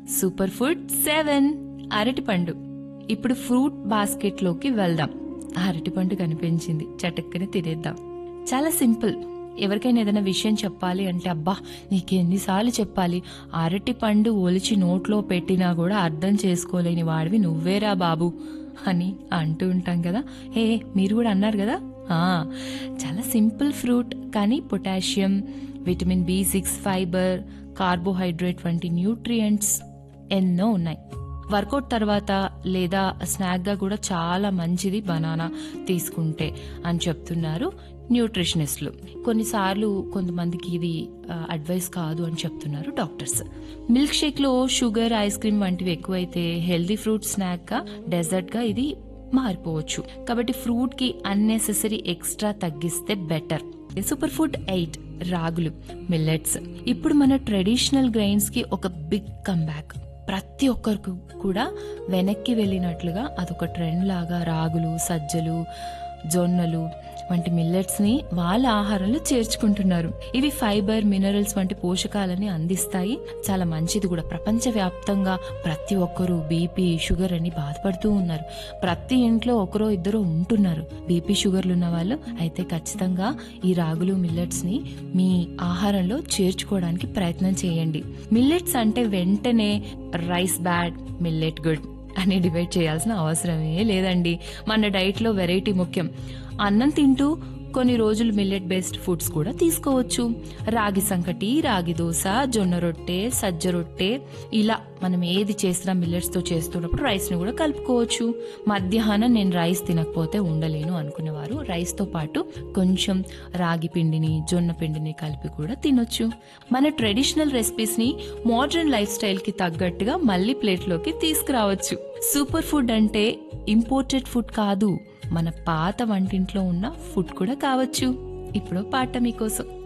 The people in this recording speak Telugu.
సూపర్ ఫుడ్ సెవెన్ అరటిపండు ఇప్పుడు ఫ్రూట్ బాస్కెట్లోకి వెళ్దాం అరటిపండు కనిపించింది చటక్కని తినేద్దాం చాలా సింపుల్ ఎవరికైనా ఏదైనా విషయం చెప్పాలి అంటే అబ్బా నీకెన్నిసార్లు చెప్పాలి అరటి పండు ఒలిచి నోట్లో పెట్టినా కూడా అర్థం చేసుకోలేని వాడివి నువ్వేరా బాబు అని అంటూ ఉంటాం కదా హే మీరు కూడా అన్నారు కదా ఆ, చాలా సింపుల్ ఫ్రూట్ కానీ potassium vitamin B six fibre carbohydrate వంటి న్యూట్రియంట్స్ ఎన్నో ఉన్నాయి వర్కౌట్ తర్వాత లేదా స్నాక్గా కూడా చాలా మంచిది బనానా తీసుకుంటే అని చెప్తున్నారు న్యూట్రిషనిస్టులు కొన్నిసార్లు కొంతమందికి ఇది ఆ, అడ్వైస్ కాదు అని చెప్తున్నారు డాక్టర్స్ మిల్క్ షేక్లో షుగర్ ఐస్ క్రీమ్ వంటివి ఎక్కువైతే హెల్దీ ఫ్రూట్ స్నాక్గా డెజర్ట్గా ఇది మారిపోవచ్చు కాబట్టి ఫ్రూట్ కి అన్నెసెసరీ ఎక్స్ట్రా తగ్గిస్తే బెటర్ సూపర్ ఫుడ్ ఎయిట్ రాగులు మిల్లెట్స్ ఇప్పుడు మన ట్రెడిషనల్ గ్రెయిన్స్ కి ఒక బిగ్ కంబ్యాక్ ప్రతి ఒక్కరికి కూడా వెనక్కి వెళ్ళినట్లుగా అదొక ట్రెండ్ లాగా రాగులు సజ్జలు జొన్నలు వంటి మిల్లెట్స్ ని వాళ్ళ ఆహారంలో చేర్చుకుంటున్నారు ఇవి ఫైబర్ మినరల్స్ వంటి పోషకాలని అందిస్తాయి చాలా మంచిది కూడా ప్రపంచవ్యాప్తంగా ప్రతి ఒక్కరూ బీపీ షుగర్ అని బాధపడుతూ ఉన్నారు ప్రతి ఇంట్లో ఒకరో ఇద్దరు ఉంటున్నారు బీపీ షుగర్లు ఉన్న వాళ్ళు అయితే ఖచ్చితంగా ఈ రాగులు మిల్లెట్స్ ని మీ ఆహారంలో చేర్చుకోవడానికి ప్రయత్నం చేయండి మిల్లెట్స్ అంటే వెంటనే రైస్ బ్యాడ్ మిల్లెట్ గుడ్ అని డిబేట్ చేయాల్సిన అవసరమే లేదండి మన డైట్లో వెరైటీ ముఖ్యం అన్నం తింటూ కొన్ని రోజులు మిల్లెట్ బేస్డ్ ఫుడ్స్ కూడా తీసుకోవచ్చు రాగి సంకటి రాగి దోశ జొన్న రొట్టె సజ్జ రొట్టె ఇలా మనం ఏది చేసినా మిల్లెట్స్ తో చేస్తున్నప్పుడు రైస్ ని కూడా కలుపుకోవచ్చు మధ్యాహ్నం నేను రైస్ తినకపోతే ఉండలేను అనుకునేవారు రైస్ తో పాటు కొంచెం రాగి పిండిని జొన్న పిండిని కలిపి కూడా తినొచ్చు మన ట్రెడిషనల్ రెసిపీస్ ని మోడర్న్ లైఫ్ స్టైల్ కి తగ్గట్టుగా మళ్ళీ ప్లేట్లోకి తీసుకురావచ్చు సూపర్ ఫుడ్ అంటే ఇంపోర్టెడ్ ఫుడ్ కాదు మన పాత వంటింట్లో ఉన్న ఫుడ్ కూడా కావచ్చు ఇప్పుడు పాట మీకోసం